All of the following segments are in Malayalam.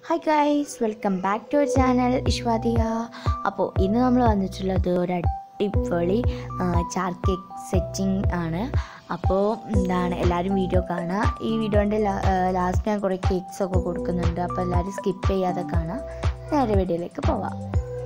hi guys welcome back to our channel ഇഷ്വാദിയ അപ്പോൾ ഇന്ന് നമ്മൾ വന്നിട്ടുള്ളത് ഒരു അടിപൊളി ചാർ കേക്ക് സെറ്റിംഗ് ആണ് അപ്പോൾ എന്താണ് എല്ലാവരും വീഡിയോ കാണുക ഈ വീഡിയോൻ്റെ ലാസ്റ്റ് ഞാൻ കുറേ കേക്ക്സ് ഒക്കെ കൊടുക്കുന്നുണ്ട് അപ്പോൾ എല്ലാവരും സ്കിപ്പ് ചെയ്യാതെ കാണാം നേരെ വീഡിയോയിലേക്ക് പോവാം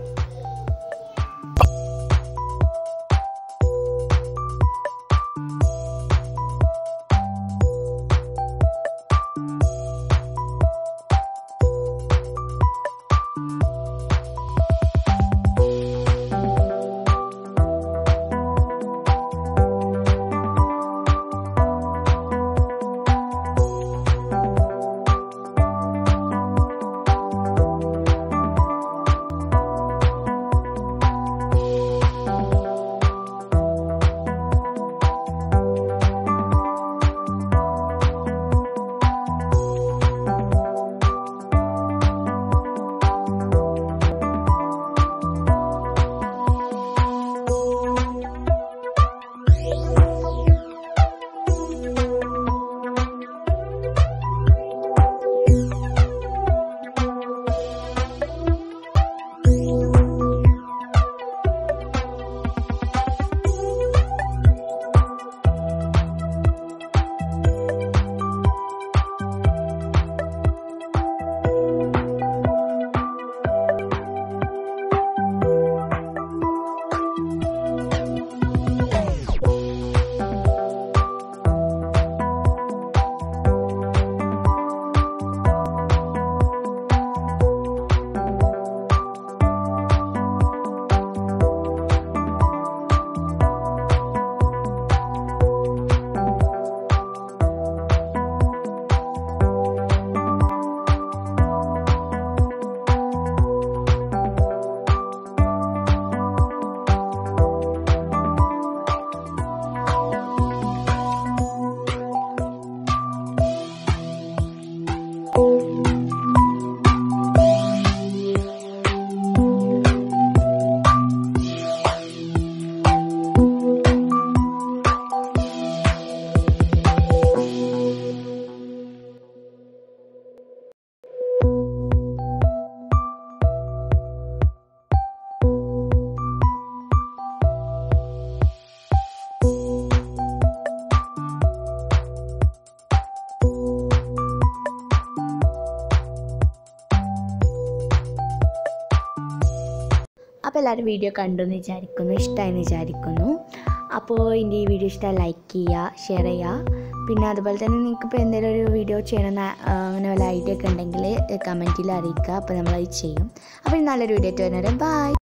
അപ്പോൾ എല്ലാവരും വീഡിയോ കണ്ടു എന്ന് വിചാരിക്കുന്നു ഇഷ്ടമായെന്ന് വിചാരിക്കുന്നു അപ്പോൾ എൻ്റെ ഈ വീഡിയോ ഇഷ്ടമായി ലൈക്ക് ചെയ്യുക ഷെയർ ചെയ്യുക പിന്നെ അതുപോലെ തന്നെ നിങ്ങൾക്ക് ഇപ്പോൾ എന്തെങ്കിലും ഒരു വീഡിയോ ചെയ്യണമെന്ന് അങ്ങനെ വല്ല ഐഡിയ ഒക്കെ ഉണ്ടെങ്കിൽ കമൻറ്റിൽ അറിയിക്കുക അപ്പോൾ നമ്മളത് ചെയ്യും അപ്പോൾ നല്ലൊരു വീഡിയോ ആയിട്ട് വരുന്നവരെ ബൈ